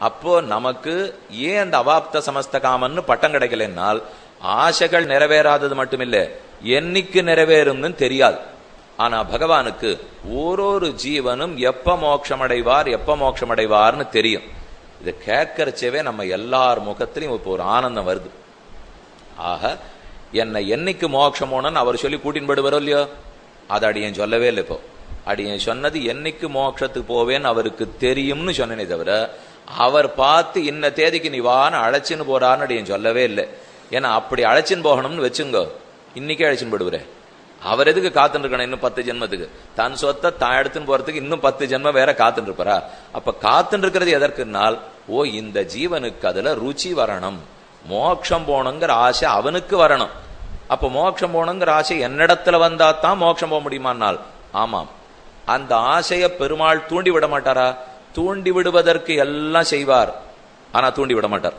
அப்போ நமக்கு ஏன் அந்த அவாப்த சமஸ்த காமன்னு பட்டம் கிடைக்கலன்னால் ஆசைகள் நிறைவேறாதது மட்டுமில்ல என்னைக்கு நிறைவேறும்னு தெரியாது ஆனா பகவானுக்கு ஓரொரு ஜீவனும் எப்ப மோட்சம் அடைவார் எப்ப மோட்சம் அடைவார்னு தெரியும் இதை கேட்கறச்சவே நம்ம எல்லார் முகத்திலையும் இப்போ ஒரு ஆனந்தம் வருது ஆக என்னை என்னைக்கு மோட்சம் போனன்னு அவர் சொல்லி கூட்டின்னு போயிடுவாரோ இல்லையோ அதை அடியேன் சொல்லவே இல்லை இப்போ அடியேன் சொன்னது என்னைக்கு மோட்சத்துக்கு போவேன்னு அவருக்கு தெரியும்னு சொன்னேனே தவிர அவர் பார்த்து இன்ன தேதிக்கு நீ வான்னு அழைச்சின்னு போறான்னு அடியேன் சொல்லவே இல்லை ஏன்னா அப்படி அழைச்சின்னு போகணும்னு வச்சுங்க இன்னைக்கே அழைச்சின்னு போடுவாரே அவர் எதுக்கு காத்துட்டு இருக்கணும் இன்னும் பத்து ஜென்மத்துக்கு தன் சொத்தை தான் எடுத்துன்னு போறதுக்கு இன்னும் பத்து ஜென்மம் வேற காத்துட்டு இருப்பாரா அப்ப காத்துட்டு இருக்கிறது எதற்குனால் ஓ இந்த ஜீவனுக்கு அதுல ருச்சி வரணும் மோட்சம் போகணுங்கிற ஆசை அவனுக்கு வரணும் அப்ப மோட்சம் போகணுங்கிற ஆசை என்னிடத்துல வந்தா தான் மோட்சம் போக முடியுமானால் ஆமாம் அந்த ஆசைய பெருமாள் தூண்டி விட மாட்டாரா தூண்டி விடுவதற்கு எல்லாம் செய்வார் ஆனா தூண்டி விட மாட்டார்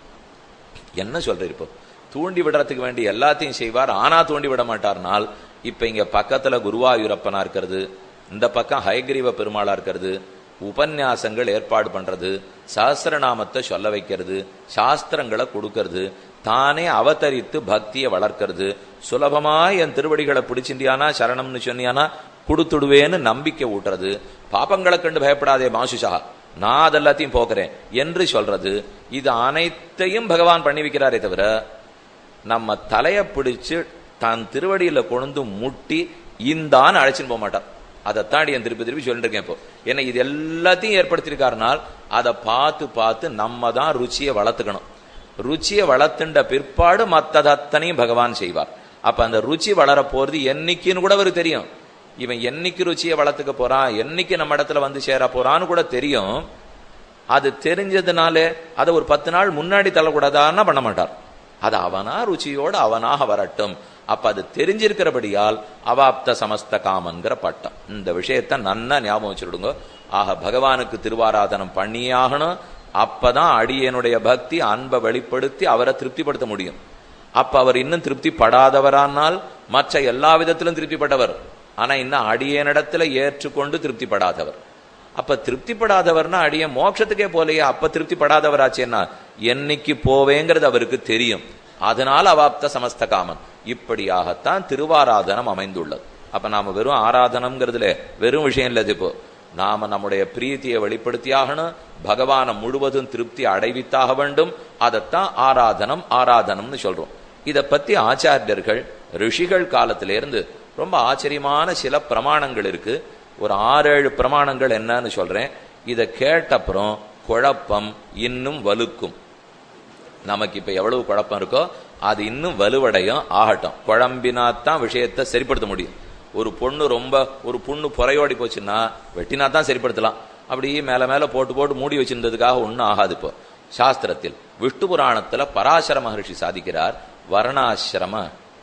என்ன சொல்ற இப்போ தூண்டி விடுறதுக்கு வேண்டி எல்லாத்தையும் செய்வார் ஆனா தூண்டி விட மாட்டார்னால் இப்ப இங்க பக்கத்துல குருவாயூரப்பனா இருக்கிறது இந்த பக்கம் ஹயக்ரீவ பெருமாளா இருக்கிறது உபன்யாசங்கள் ஏற்பாடு பண்றது சஹசிரநாமத்தை சொல்ல வைக்கிறது சாஸ்திரங்களை கொடுக்கறது தானே அவதரித்து பக்தியை வளர்க்கறது சுலபமா என் திருவடிகளை பிடிச்சிண்டியானா சரணம்னு சொன்னியானா கொடுத்துடுவேன்னு நம்பிக்கை ஊட்டுறது பாப்பங்களை கண்டு பயப்படாதே மாசுஷா நான் அதெல்லாத்தையும் போக்குறேன் என்று சொல்றது இது அனைத்தையும் பகவான் பண்ணி வைக்கிறாரே தவிர நம்ம தலைய பிடிச்சு தான் திருவடியில கொண்டு முட்டி இந்தான்னு அழைச்சின்னு போக மாட்டார் அதை தாண்டி என் திருப்பி திருப்பி சொல்லிட்டு இருக்கேன் இப்போ ஏன்னா இது எல்லாத்தையும் ஏற்படுத்தியிருக்காருனால் அதை பார்த்து பார்த்து நம்ம தான் ருச்சியை வளர்த்துக்கணும் ருச்சியை வளர்த்துண்ட பிற்பாடு மத்ததத்தனையும் பகவான் செய்வார் அப்ப அந்த ருச்சி வளர போறது என்னைக்குன்னு கூட அவருக்கு தெரியும் இவன் என்னைக்கு ருச்சியை வளர்த்துக்க போறான் என்னைக்கு நம்ம இடத்துல வந்து சேர போறான்னு கூட தெரியும் அது தெரிஞ்சதுனாலே அதை ஒரு பத்து நாள் முன்னாடி தள்ளக்கூடாதான்னா பண்ண மாட்டார் அது அவனா ருச்சியோடு அவனாக வரட்டும் அப்ப அது தெரிஞ்சிருக்கிறபடியால் அவாப்த சமஸ்த காமன்கிற பட்டம் இந்த விஷயத்த நன்னா ஞாபகம் வச்சுடுங்க ஆக பகவானுக்கு திருவாராதனம் பண்ணியே ஆகணும் அப்பதான் அடியனுடைய பக்தி அன்பை வெளிப்படுத்தி அவரை திருப்திப்படுத்த முடியும் அப்ப அவர் இன்னும் திருப்தி படாதவரானால் மற்ற எல்லா விதத்திலும் திருப்திப்பட்டவர் ஆனா இன்னும் அடியனிடத்துல ஏற்றுக்கொண்டு திருப்திப்படாதவர் அப்ப திருப்திப்படாதவர்னா அடிய மோட்சத்துக்கே போலையே அப்ப திருப்திப்படாதவராச்சேன்னா என்னைக்கு போவேங்கிறது அவருக்கு தெரியும் அதனால அவாப்த சமஸ்த காமன் இப்படியாகத்தான் திருவாராதனம் அமைந்துள்ளது அப்ப நாம வெறும் ஆராதனம்ங்கிறதுல வெறும் விஷயம் இல்லை இப்போ நாம நம்முடைய பிரீத்தியை வெளிப்படுத்தியாகணும் பகவானை முழுவதும் திருப்தி அடைவித்தாக வேண்டும் அதைத்தான் ஆராதனம் ஆராதனம்னு சொல்றோம் இத பத்தி ஆச்சாரியர்கள் ரிஷிகள் காலத்திலிருந்து ரொம்ப ஆச்சரியமான சில பிரமாணங்கள் இருக்கு ஒரு ஆறு ஏழு பிரமாணங்கள் என்னன்னு சொல்றேன் இதை கேட்டப்புறம் குழப்பம் இன்னும் வலுக்கும் நமக்கு இப்ப எவ்வளவு குழப்பம் இருக்கோ அது இன்னும் வலுவடையும் ஆகட்டும் குழம்பினாத்தான் விஷயத்தை சரிப்படுத்த முடியும் ஒரு பொண்ணு ரொம்ப ஒரு பொண்ணு புறையோடி போச்சுன்னா வெட்டினா தான் சரிப்படுத்தலாம் அப்படியே மேல மேல போட்டு போட்டு மூடி வச்சிருந்ததுக்காக ஒன்றும் ஆகாது இப்போ சாஸ்திரத்தில் விஷ்ணு புராணத்துல பராசர மகர்ஷி சாதிக்கிறார் வர்ணாசிரம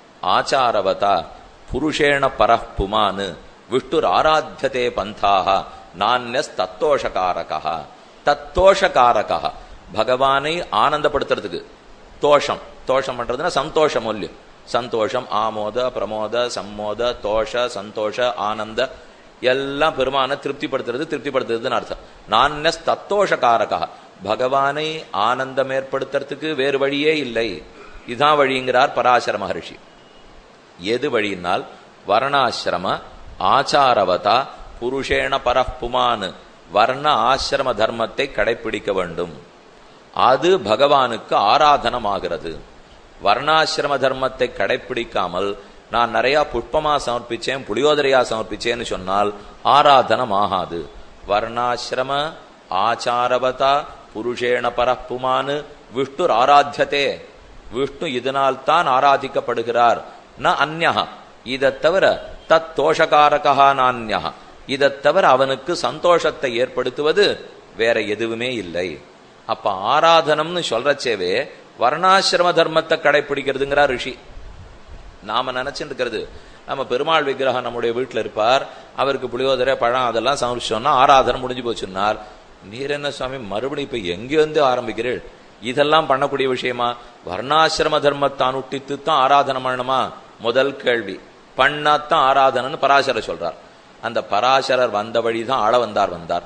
ஆச்சாரவதா புருஷேண பரஹ் புமானு விஷ்ணுர் ஆராத்தியதே பந்தாக நானியஸ் தத்தோஷகாரகா தத்தோஷகாரகா பகவானை ஆனந்தப்படுத்துறதுக்கு தோஷம் தோஷம் பண்றதுன்னா சந்தோஷ மூல்யம் சந்தோஷம் ஆமோத பிரமோத சம்மோத தோஷ சந்தோஷ ஆனந்த எல்லாம் பெருமான திருப்திப்படுத்துறது திருப்திப்படுத்துறதுன்னு அர்த்தம் நான்யஸ் தத்தோஷகாரகா பகவானை ஆனந்தம் ஏற்படுத்துறதுக்கு வேறு வழியே இல்லை இதுதான் வழிங்கிறார் பராசர மகர்ஷி எது வழியினால் வர்ணாசிரம ஆச்சாரவதா புருஷேண பரப்புமானு வர்ண ஆசிரம தர்மத்தை கடைபிடிக்க வேண்டும் அது பகவானுக்கு ஆராதனமாகிறது வர்ணாசிரம தர்மத்தை கடைபிடிக்காமல் நான் நிறைய புஷ்பமா சமர்ப்பிச்சேன் புளியோதரையா சமர்ப்பிச்சேன்னு சொன்னால் ஆராதனம் ஆகாது வர்ணாசிரம ஆச்சாரவதா புருஷேண பரப்புமானு விஷ்ணு ஆராத்தியதே விஷ்ணு இதனால் தான் ஆராதிக்கப்படுகிறார் ந அந்யா இதை தவிர தத் தோஷகாரகா நான்யா இதை தவிர அவனுக்கு சந்தோஷத்தை ஏற்படுத்துவது வேற எதுவுமே இல்லை அப்ப ஆராதனம்னு சொல்றச்சேவே வர்ணாசிரம தர்மத்தை கடைபிடிக்கிறதுங்கிறார் ரிஷி நாம நினைச்சுட்டு இருக்கிறது நம்ம பெருமாள் விக்கிரகம் நம்முடைய வீட்டில் இருப்பார் அவருக்கு புளியோதரை பழம் அதெல்லாம் சமர்ப்பிச்சோம்னா ஆராதனை முடிஞ்சு போச்சுன்னார் நீர் என்ன சுவாமி மறுபடியும் இப்ப எங்கேருந்து ஆரம்பிக்கிறீள் இதெல்லாம் பண்ணக்கூடிய விஷயமா வர்ணாசிரம தர்மத்தான் உட்டித்து தான் ஆராதனை பண்ணணுமா முதல் கேள்வி பண்ணாத்தான் ஆராதனைன்னு பராசரர் சொல்றார் அந்த பராசரர் வந்த வழிதான் ஆள வந்தார் வந்தார்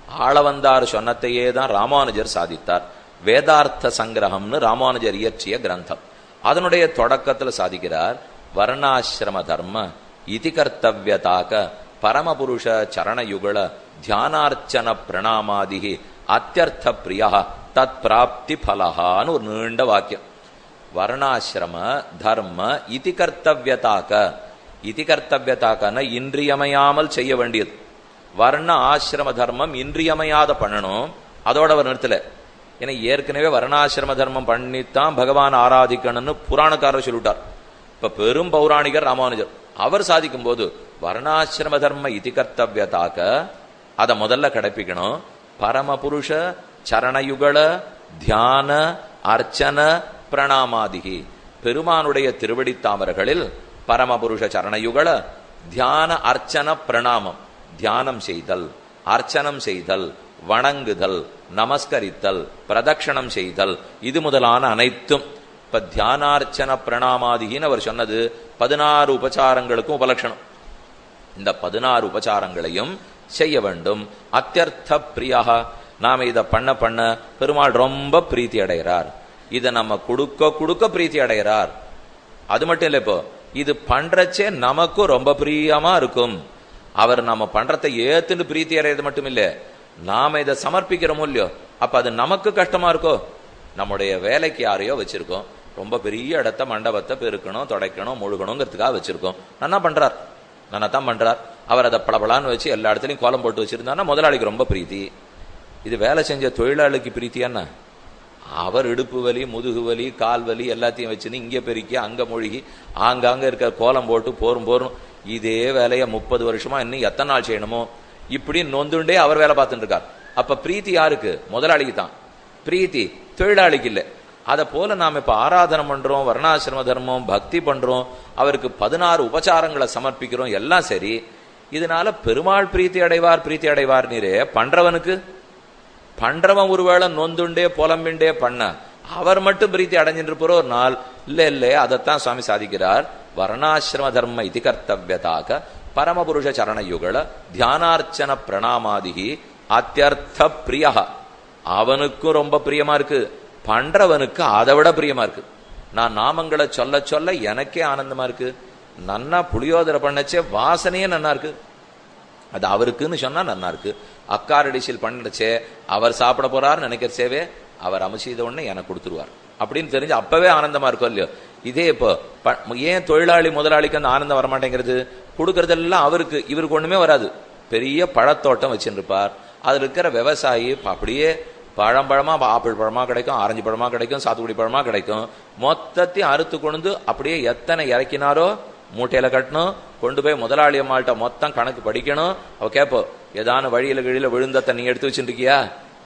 ஆளவந்தார் சொன்னத்தையே தான் ராமானுஜர் சாதித்தார் வேதார்த்த சங்கிரகம்னு ராமானுஜர் இயற்றிய கிரந்தம் அதனுடைய தொடக்கத்துல சாதிக்கிறார் வர்ணாசிரம தர்ம இதி கர்த்தவியதாக பரமபுருஷ சரணயுகள தியானார்ச்சன பிரணாமாதிகி அத்தியர்த்த பிரியா தத் பிராப்தி பலஹான்னு ஒரு நீண்ட வாக்கியம் வர்ணாசிரம தர்ம இதி கர்த்தவியதாக இதி கர்த்தவியதாக்கன இன்றியமையாமல் செய்ய வேண்டியது வர்ண ஆசிரம தர்மம் இன்றியமையாத பண்ணணும் அதோட அவர் நிறுத்தல ஏன்னா ஏற்கனவே வர்ணாசிரம தர்மம் பண்ணித்தான் பகவான் ஆராதிக்கணும்னு புராணக்காரர் சொல்லிட்டார் இப்ப பெரும் பௌராணிகர் ராமானுஜர் அவர் சாதிக்கும் போது வர்ணாசிரம தர்ம இதி கர்த்தவியதாக அதை முதல்ல கடைப்பிக்கணும் பரமபுருஷ சரணயுகள தியான அர்ச்சன பிரணாமாதிகி பெருமானுடைய திருவடி தாமர்களில் பரமபுருஷ சரணயுகள தியான அர்ச்சன பிரணாமம் தியானம் செய்தல் அர்ச்சனம் செய்தல் வணங்குதல் நமஸ்கரித்தல் பிரதட்சணம் செய்தல் இது முதலான அனைத்தும் இப்ப தியானார்ச்சன பிரணாமாதிகின்னு அவர் சொன்னது பதினாறு உபச்சாரங்களுக்கும் உபலட்சணம் இந்த பதினாறு உபச்சாரங்களையும் செய்ய வேண்டும் அத்தியர்த்த பிரியா நாம இதை பண்ண பண்ண பெருமாள் ரொம்ப பிரீத்தி அடைகிறார் இதை நம்ம கொடுக்க கொடுக்க பிரீத்தி அடைகிறார் அது மட்டும் இல்ல இப்போ இது பண்றச்சே நமக்கும் ரொம்ப பிரியமா இருக்கும் அவர் நம்ம பண்றதை ஏத்துன்னு பிரீத்தி அடைறது மட்டும் இல்ல நாம இதை சமர்ப்பிக்கிறோமோ இல்லையோ அப்ப அது நமக்கு கஷ்டமா இருக்கோ நம்முடைய வேலைக்கு யாரையோ வச்சிருக்கோம் ரொம்ப பெரிய இடத்த மண்டபத்தை பெருக்கணும் தொடைக்கணும் முழுகணுங்கிறதுக்காக வச்சிருக்கோம் நன்னா பண்றார் நன்னா தான் பண்றார் அவர் அதை பளபளான்னு வச்சு எல்லா இடத்துலயும் கோலம் போட்டு வச்சிருந்தாருன்னா முதலாளிக்கு ரொம்ப பிரீத்தி இது வேலை செஞ்ச தொழிலாளிக்கு பிரீத்தியான்னா அவர் இடுப்பு வலி முதுகு வலி கால் வலி எல்லாத்தையும் வச்சுன்னு இங்கே பெருக்கி அங்க மூழ்கி ஆங்காங்க இருக்க கோலம் போட்டு போரும் போரும் இதே வேலையை முப்பது வருஷமா இன்னும் எத்தனை நாள் செய்யணுமோ இப்படி நொந்துண்டே அவர் வேலை பார்த்துட்டு இருக்கார் அப்ப பிரீத்தி யாருக்கு முதலாளிக்கு தான் பிரீத்தி தொழிலாளிக்கு இல்லை அதை போல நாம் இப்ப ஆராதனை பண்றோம் வர்ணாசிரம தர்மம் பக்தி பண்றோம் அவருக்கு பதினாறு உபச்சாரங்களை சமர்ப்பிக்கிறோம் எல்லாம் சரி இதனால பெருமாள் பிரீத்தி அடைவார் பிரீத்தி அடைவார் நீரே பண்றவனுக்கு பண்றவன் ஒருவேளை நொந்துண்டே புலம்பிண்டே பண்ண அவர் மட்டும் பிரீத்தி அடைஞ்சிட்டு ஒரு நாள் இல்ல இல்ல அதைத்தான் சுவாமி சாதிக்கிறார் வர்ணாசிரம தர்ம இது கர்த்தவியதாக பரமபுருஷ சரணயுகள தியானார்ச்சன பிரணாமாதிகி அத்தியர்த்த பிரியா அவனுக்கும் ரொம்ப பிரியமா இருக்கு பண்றவனுக்கு அதை விட பிரியமா இருக்கு நான் நாமங்களை சொல்ல சொல்ல எனக்கே ஆனந்தமா இருக்கு நன்னா புளியோதரை பண்ணச்சே வாசனையே நன்னா இருக்கு அது அவருக்குன்னு சொன்னா நன்னா இருக்கு அக்காரடிசில் பண்ணச்சே அவர் சாப்பிட போறாருன்னு நினைக்கிற சேவே அவர் அமைச்சத உடனே எனக்கு கொடுத்துருவார் அப்படின்னு தெரிஞ்சு அப்பவே ஆனந்தமா இருக்கும் இல்லையோ இதே இப்போ ஏன் தொழிலாளி முதலாளிக்கு அந்த ஆனந்தம் வரமாட்டேங்கிறது கொடுக்கறதெல்லாம் அவருக்கு இவருக்கு ஒண்ணுமே வராது பெரிய பழத்தோட்டம் வச்சுருப்பார் அதுல இருக்கிற விவசாயி அப்படியே பழம் பழமா ஆப்பிள் பழமா கிடைக்கும் ஆரஞ்சு பழமா கிடைக்கும் சாத்துக்குடி பழமா கிடைக்கும் மொத்தத்தையும் அறுத்து கொண்டு அப்படியே எத்தனை இறக்கினாரோ மூட்டையில கட்டணும் கொண்டு போய் முதலாளி அம்மாள்கிட்ட மொத்தம் கணக்கு படிக்கணும் அவ கேப்போம் ஏதான வழியில கிழியில விழுந்தத்தை நீ எடுத்து வச்சுருக்கியா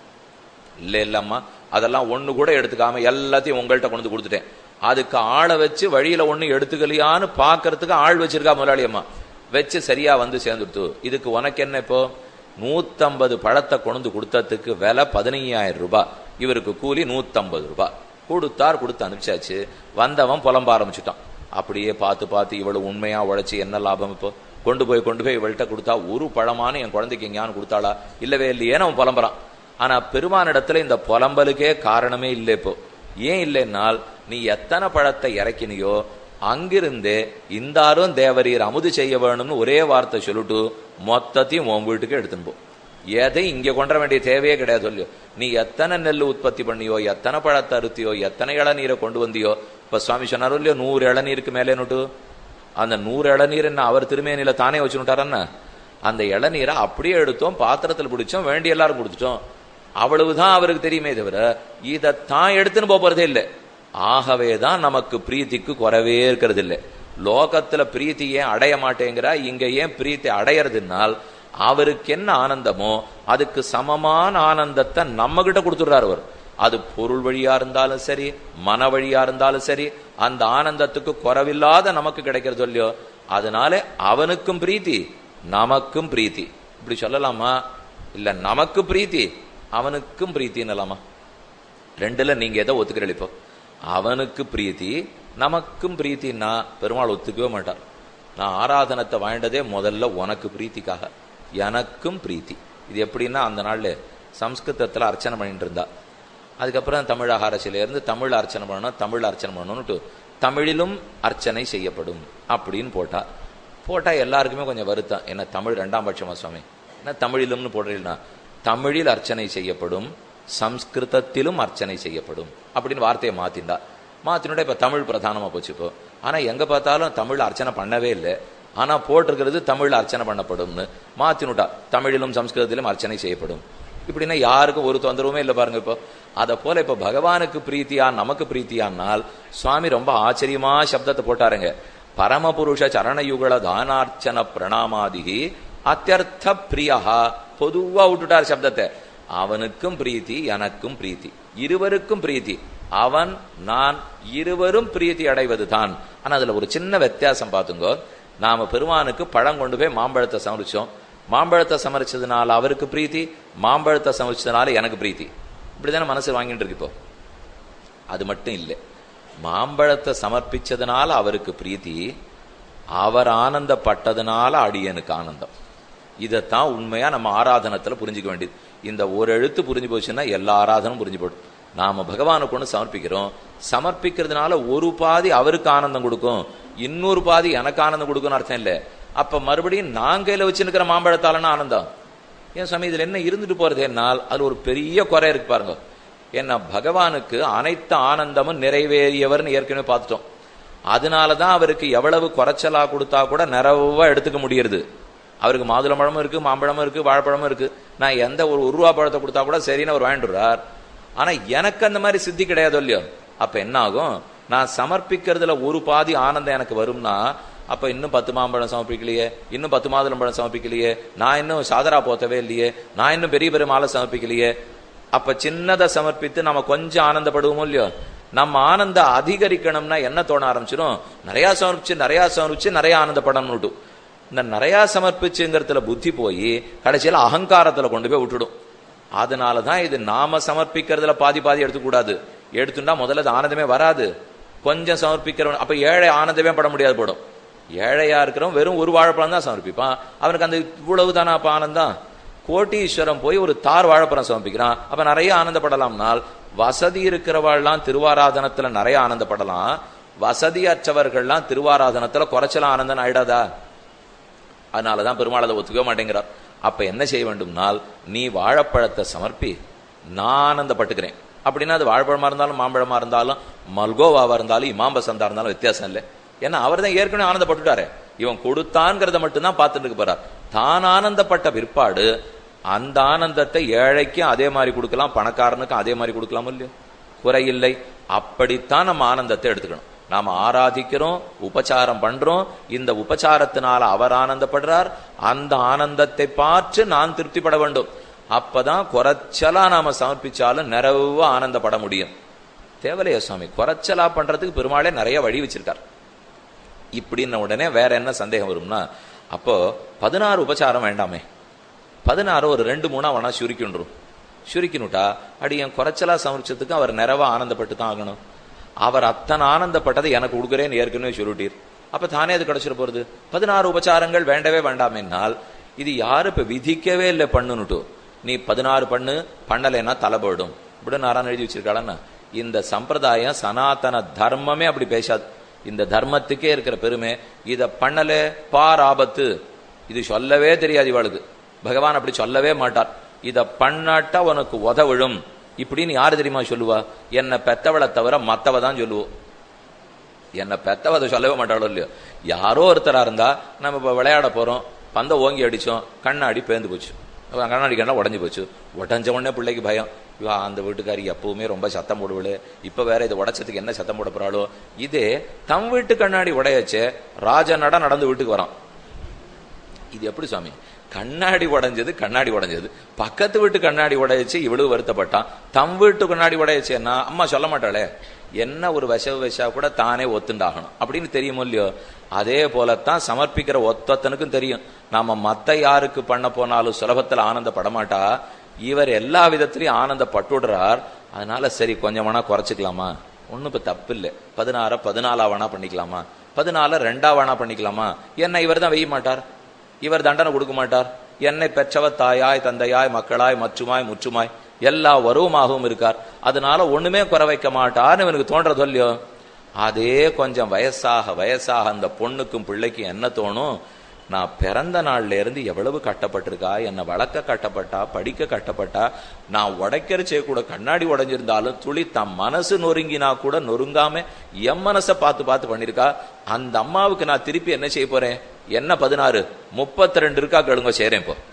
இல்ல இல்லம்மா அதெல்லாம் ஒண்ணு கூட எடுத்துக்காம எல்லாத்தையும் உங்கள்கிட்ட கொண்டு வந்து கொடுத்துட்டேன் அதுக்கு ஆளை வச்சு வழியில ஒண்ணு எடுத்துக்கலையான்னு பாக்குறதுக்கு ஆள் வச்சிருக்கா முதலாளி அம்மா வச்சு சரியா வந்து சேர்ந்துடுத்து இதுக்கு உனக்கு என்ன இப்போ நூத்தம்பது பழத்தை கொண்டு கொடுத்ததுக்கு விலை பதினையாயிரம் ரூபாய் இவருக்கு கூலி நூத்தம்பது ரூபாய் கொடுத்தார் கொடுத்து அனுப்பிச்சாச்சு வந்தவன் புலம்ப ஆரம்பிச்சுட்டான் அப்படியே பார்த்து பார்த்து இவ்வளவு உண்மையா உழைச்சி என்ன லாபம் இப்போ கொண்டு போய் கொண்டு போய் இவள்கிட்ட கொடுத்தா ஒரு பழமான என் குழந்தைக்கு எங்கேயானு கொடுத்தாளா இல்லவே இல்லையேன்னு அவன் புலம்புறான் ஆனா பெருமானிடத்துல இந்த புலம்பலுக்கே காரணமே இல்லை இப்போ ஏன் இல்லைன்னால் நீ எத்தனை பழத்தை இறக்கினியோ அங்கிருந்தே இந்தாரும் தேவரீர் அமுது செய்ய வேணும்னு ஒரே வார்த்தை சொல்லிட்டு மொத்தத்தையும் உன் வீட்டுக்கு எடுத்துன்னு போ எதை இங்க கொண்ட வேண்டிய தேவையே கிடையாது சொல்லியோ நீ எத்தனை நெல் உற்பத்தி பண்ணியோ எத்தனை பழத்தை அறுத்தியோ எத்தனை இளநீரை கொண்டு வந்தியோ இப்ப சுவாமி சொன்னாரோ இல்லையோ நூறு இளநீருக்கு மேலே நோட்டு அந்த நூறு இளநீர் என்ன அவர் திருமேனில தானே வச்சுட்டாரன்னா அந்த இளநீரை அப்படியே எடுத்தோம் பாத்திரத்தில் பிடிச்சோம் வேண்டிய எல்லாரும் கொடுத்துட்டோம் அவ்வளவுதான் அவருக்கு தெரியுமே தவிர இதை தான் எடுத்துன்னு போறதே இல்லை ஆகவேதான் நமக்கு பிரீத்திக்கு குறவே இருக்கிறது இல்லை லோகத்துல பிரீத்தி ஏன் அடைய மாட்டேங்கிறா இங்க ஏன் பிரீத்தி அடையறதுனால் அவருக்கு என்ன ஆனந்தமோ அதுக்கு சமமான ஆனந்தத்தை நம்ம கிட்ட கொடுத்துடுறாரு அவர் அது பொருள் வழியா இருந்தாலும் சரி மன வழியா இருந்தாலும் சரி அந்த ஆனந்தத்துக்கு குறவில்லாத நமக்கு கிடைக்கிறது இல்லையோ அதனால அவனுக்கும் பிரீத்தி நமக்கும் பிரீத்தி இப்படி சொல்லலாமா இல்ல நமக்கு பிரீத்தி அவனுக்கும் பிரீத்தின்னலாமா ரெண்டுல நீங்க எதை ஒத்துக்கிறீங்க இப்போ அவனுக்கு பிரீத்தி நமக்கும் பிரீத்தின்னா பெருமாள் ஒத்துக்கவே மாட்டார் நான் ஆராதனத்தை வாழ்ந்ததே முதல்ல உனக்கு பிரீத்திக்காக எனக்கும் பிரீத்தி இது எப்படின்னா அந்த நாள்ல சம்ஸ்கிருதத்துல அர்ச்சனை பண்ணிட்டு இருந்தா அதுக்கப்புறம் தமிழ் இருந்து தமிழ் அர்ச்சனை பண்ணணும் தமிழ் அர்ச்சனை பண்ணணும்னுட்டு தமிழிலும் அர்ச்சனை செய்யப்படும் அப்படின்னு போட்டா போட்டா எல்லாருக்குமே கொஞ்சம் வருத்தம் என்ன தமிழ் ரெண்டாம் பட்சமா சுவாமி என்ன தமிழிலும்னு போடுறீங்கன்னா தமிழில் அர்ச்சனை செய்யப்படும் சம்ஸ்கிருதத்திலும் அர்ச்சனை செய்யப்படும் அப்படின்னு வார்த்தையை மாத்திண்டா மாத்தினோட இப்ப தமிழ் பிரதானமா போச்சு இப்போ ஆனா எங்க பார்த்தாலும் தமிழ் அர்ச்சனை பண்ணவே இல்லை ஆனா போட்டிருக்கிறது தமிழ் அர்ச்சனை பண்ணப்படும்னு மாத்தினுட்டா தமிழிலும் சம்ஸ்கிருதத்திலும் அர்ச்சனை செய்யப்படும் இப்படின்னா யாருக்கும் ஒரு தொந்தரவுமே இல்லை பாருங்க இப்போ அதை போல இப்ப பகவானுக்கு பிரீத்தியா நமக்கு பிரீத்தியானால் சுவாமி ரொம்ப ஆச்சரியமா சப்தத்தை போட்டாருங்க பரமபுருஷ சரணயுகள தானார்ச்சன பிரணாமாதி அத்தியர்த்த பிரியா பொதுவா விட்டுட்டார் சப்தத்தை அவனுக்கும் பிரீத்தி எனக்கும் பிரீத்தி இருவருக்கும் பிரீத்தி அவன் நான் இருவரும் பிரீத்தி அடைவது தான் ஆனா அதுல ஒரு சின்ன வித்தியாசம் பார்த்துங்கோ நாம பெருமானுக்கு பழம் கொண்டு போய் மாம்பழத்தை சமரிச்சோம் மாம்பழத்தை சமரிச்சதுனால அவருக்கு பிரீத்தி மாம்பழத்தை சமரிச்சதுனால எனக்கு பிரீத்தி இப்படிதானே மனசு வாங்கிட்டு இருக்கு இப்போ அது மட்டும் இல்லை மாம்பழத்தை சமர்ப்பிச்சதுனால அவருக்கு பிரீத்தி அவர் ஆனந்தப்பட்டதுனால அடியனுக்கு ஆனந்தம் இதைத்தான் உண்மையா நம்ம ஆராதனத்துல புரிஞ்சுக்க வேண்டியது இந்த ஒரு எழுத்து புரிஞ்சு போச்சுன்னா எல்லா ஆராதனும் புரிஞ்சு போடும் நாம பகவானுக்கு ஒன்று சமர்ப்பிக்கிறோம் சமர்ப்பிக்கிறதுனால ஒரு பாதி அவருக்கு ஆனந்தம் கொடுக்கும் இன்னொரு பாதி எனக்கு ஆனந்தம் கொடுக்கும்னு அர்த்தம் இல்லை அப்ப மறுபடியும் நான் கையில வச்சுருக்கிற மாம்பழத்தாலன்னா ஆனந்தம் ஏன் சுவாமி இதுல என்ன இருந்துட்டு போறது என்னால் அது ஒரு பெரிய குறை இருக்கு பாருங்க என்ன பகவானுக்கு அனைத்து ஆனந்தமும் நிறைவேறியவர்னு ஏற்கனவே பார்த்துட்டோம் அதனாலதான் அவருக்கு எவ்வளவு குறைச்சலா கொடுத்தா கூட நிறைவா எடுத்துக்க முடியறது அவருக்கு மாதுளம்பழமும் இருக்கு மாம்பழமும் இருக்கு வாழைப்பழமும் இருக்கு நான் எந்த ஒரு ஒரு ரூபா பழத்தை கொடுத்தா கூட சரின்னு அவர் வாங்கிடுறார் ஆனா எனக்கு அந்த மாதிரி சித்தி கிடையாது இல்லையோ அப்ப என்ன ஆகும் நான் சமர்ப்பிக்கிறதுல ஒரு பாதி ஆனந்தம் எனக்கு வரும்னா அப்ப இன்னும் பத்து மாம்பழம் சமர்ப்பிக்கலையே இன்னும் பத்து மாதுளம்பழம் சமர்ப்பிக்கலையே நான் இன்னும் சாதரா போத்தவே இல்லையே நான் இன்னும் பெரிய பெரிய மாலை சமர்ப்பிக்கலையே அப்ப சின்னதை சமர்ப்பித்து நம்ம கொஞ்சம் ஆனந்தப்படுவோமோ இல்லையோ நம்ம ஆனந்த அதிகரிக்கணும்னா என்ன தோண ஆரம்பிச்சிடும் நிறைய சமர்ப்பிச்சு நிறைய சமர்ப்பிச்சு நிறைய ஆனந்தப்படணும்னுட்டு இந்த நிறைய சமர்ப்பிச்சுங்கிறதுல புத்தி போய் கடைசியில அகங்காரத்துல கொண்டு போய் விட்டுடும் அதனாலதான் இது நாம சமர்ப்பிக்கிறதுல பாதி பாதி எடுத்துக்கூடாது எடுத்துட்டா முதல்ல அது ஆனந்தமே வராது கொஞ்சம் சமர்ப்பிக்கிறவன் அப்ப ஏழை ஆனந்தமே பட முடியாது போடும் ஏழையா இருக்கிறவன் வெறும் ஒரு வாழைப்பழம் தான் சமர்ப்பிப்பான் அவனுக்கு அந்த இவ்வளவு தானே அப்ப ஆனந்தம் கோட்டீஸ்வரம் போய் ஒரு தார் வாழைப்பழம் சமர்ப்பிக்கிறான் அப்ப நிறைய ஆனந்தப்படலாம்னால் வசதி இருக்கிறவாள்லாம் திருவாராதனத்துல நிறைய ஆனந்தப்படலாம் வசதி அற்றவர்கள்லாம் திருவாராதனத்துல குறைச்சல ஆனந்தம் ஆயிடாதா அதனாலதான் பெருமாள் அதை ஒத்துக்க மாட்டேங்கிறார் அப்ப என்ன செய்ய வேண்டும்னால் நீ வாழைப்பழத்தை சமர்ப்பி நான் ஆனந்தப்பட்டுக்கிறேன் அப்படின்னா அது வாழைப்பழமா இருந்தாலும் மாம்பழமா இருந்தாலும் மல்கோவாவா இருந்தாலும் இமாம்பசந்தா இருந்தாலும் வித்தியாசம் இல்லை ஏன்னா அவர் தான் ஏற்கனவே ஆனந்தப்பட்டுட்டாரு இவன் கொடுத்தான்ங்கிறத மட்டும்தான் பார்த்துட்டு இருக்க போறார் தான் ஆனந்தப்பட்ட பிற்பாடு அந்த ஆனந்தத்தை ஏழைக்கும் அதே மாதிரி கொடுக்கலாம் பணக்காரனுக்கும் அதே மாதிரி கொடுக்கலாம் இல்லையோ குறையில்லை அப்படித்தான் நம்ம ஆனந்தத்தை எடுத்துக்கணும் நாம ஆராதிக்கிறோம் உபச்சாரம் பண்றோம் இந்த உபச்சாரத்தினால அவர் ஆனந்தப்படுறார் அந்த ஆனந்தத்தை பார்த்து நான் திருப்திப்பட வேண்டும் அப்பதான் குறைச்சலா நாம சமர்ப்பிச்சாலும் நிறைவா ஆனந்தப்பட முடியும் தேவலைய சுவாமி குறைச்சலா பண்றதுக்கு பெருமாளே நிறைய வழி வச்சிருக்கார் இப்படின்ன உடனே வேற என்ன சந்தேகம் வரும்னா அப்போ பதினாறு உபச்சாரம் வேண்டாமே பதினாறு ஒரு ரெண்டு மூணா வேணா சுருக்கின்றும் சுருக்கினுட்டா அடி என் குறைச்சலா சமர்ப்பிச்சதுக்கு அவர் நிறைவா ஆனந்தப்பட்டு தான் ஆகணும் அவர் அத்தனை ஆனந்தப்பட்டதை எனக்கு கொடுக்குறேன்னு ஏற்கனவே சொல்லிட்டீர் அப்ப தானே அது கிடைச்சிட போறது பதினாறு உபச்சாரங்கள் வேண்டவே வேண்டாமென்னால் இது யாரு இப்ப விதிக்கவே இல்லை பண்ணுனுட்டு நீ பதினாறு பண்ணு பண்ணலைன்னா தலை போயிடும் இப்படி நாராயண எழுதி வச்சிருக்காளன்னா இந்த சம்பிரதாயம் சனாதன தர்மமே அப்படி பேசாது இந்த தர்மத்துக்கே இருக்கிற பெருமை இத பண்ணல பார் ஆபத்து இது சொல்லவே தெரியாது இவளுக்கு பகவான் அப்படி சொல்லவே மாட்டார் இத பண்ணாட்டா உனக்கு உதவிழும் இப்படின்னு யாரு தெரியுமா சொல்லுவா என்ன பெத்தவளை தவிர மத்தவ தான் சொல்லுவோம் என்ன பெத்தவ அதை சொல்லவே மாட்டாளோ இல்லையோ யாரோ ஒருத்தரா இருந்தா நம்ம இப்ப விளையாட போறோம் பந்த ஓங்கி அடிச்சோம் கண்ணாடி பேந்து போச்சு கண்ணாடி கண்ணா உடஞ்சு போச்சு உடஞ்ச உடனே பிள்ளைக்கு பயம் இவா அந்த வீட்டுக்காரி எப்பவுமே ரொம்ப சத்தம் போடுவளு இப்ப வேற இதை உடைச்சதுக்கு என்ன சத்தம் போட போறாளோ இதே தம் வீட்டு கண்ணாடி உடையச்சே ராஜ நட நடந்து வீட்டுக்கு வரான் இது எப்படி சுவாமி கண்ணாடி உடைஞ்சது கண்ணாடி உடைஞ்சது பக்கத்து வீட்டு கண்ணாடி உடையச்சு இவ்வளவு வருத்தப்பட்டான் தம் வீட்டு கண்ணாடி உடையச்சேன்னா அம்மா சொல்ல மாட்டாளே என்ன ஒரு விஷவு விஷா கூட தானே ஒத்துண்டாகணும் அப்படின்னு தெரியுமோ இல்லையோ அதே போலத்தான் சமர்ப்பிக்கிற ஒத்தத்தனுக்கும் தெரியும் நாம மத்த யாருக்கு பண்ண போனாலும் சுலபத்துல ஆனந்தப்பட மாட்டா இவர் எல்லா விதத்திலையும் ஆனந்தப்பட்டுடுறார் அதனால சரி கொஞ்சம் வேணா குறைச்சிக்கலாமா ஒன்னும் இப்ப தப்பு இல்லை பதினாற பதினாலா வேணா பண்ணிக்கலாமா பதினால ரெண்டா வேணா பண்ணிக்கலாமா என்ன இவர் தான் வெய்ய மாட்டார் இவர் தண்டனை கொடுக்க மாட்டார் என்னை பெற்றவ தாயாய் தந்தையாய் மக்களாய் மற்றுமாய் முற்றுமாய் எல்லா உறவுமாகவும் இருக்கார் அதனால ஒண்ணுமே குறை வைக்க மாட்டார்னு இவனுக்கு தோன்றது இல்லையோ அதே கொஞ்சம் வயசாக வயசாக அந்த பொண்ணுக்கும் பிள்ளைக்கும் என்ன தோணும் நான் பிறந்த நாள்ல இருந்து எவ்வளவு கட்டப்பட்டிருக்கா என்னை வளர்க்க கட்டப்பட்டா படிக்க கட்டப்பட்டா நான் உடைக்கிறச்சே கூட கண்ணாடி உடைஞ்சிருந்தாலும் துளி தன் மனசு நொறுங்கினா கூட நொறுங்காம என் மனசை பார்த்து பார்த்து பண்ணிருக்கா அந்த அம்மாவுக்கு நான் திருப்பி என்ன செய்ய போறேன் என்ன பதினாறு முப்பத்தி ரெண்டு இருக்கா கழுங்க சேரேன் இப்போ